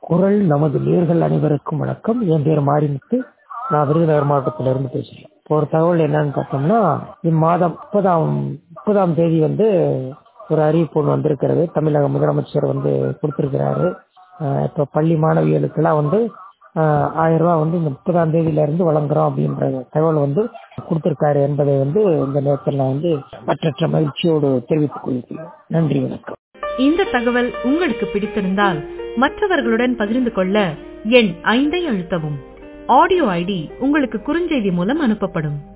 குரல் நமது நேர்கள் அனைவருக்கும் வணக்கம் என் பேர் மாரிமுத்து நான் விருதுநகர் மாவட்டத்திலிருந்து பேசுகிறேன் இப்போ ஒரு தகவல் என்னன்னு பார்த்தோம்னா இம்மாதம் முப்பதாம் முப்பதாம் தேதி வந்து ஒரு அறிவிப்பு ஒன்று வந்திருக்கிறது தமிழக முதலமைச்சர் வந்து கொடுத்திருக்கிறாரு அஹ் இப்போ பள்ளி மாணவிகளுக்கெல்லாம் வந்து அஹ் ஆயிரம் ரூபாய் வந்து இந்த முப்பதாம் தேதியில இருந்து வழங்குறோம் அப்படின்ற தகவல் வந்து கொடுத்திருக்காரு என்பதை வந்து இந்த நேரத்தில் நான் வந்து மற்றற்ற மகிழ்ச்சியோடு தெரிவித்துக் கொள்கிறேன் நன்றி வணக்கம் இந்த தகவல் உங்களுக்கு பிடித்திருந்தால் மற்றவர்களுடன் பகிர்ந்து கொள்ள எண் ஐந்தை அழுத்தவும் ஆடியோ ஐடி உங்களுக்கு குறுஞ்செய்தி மூலம் அனுப்பப்படும்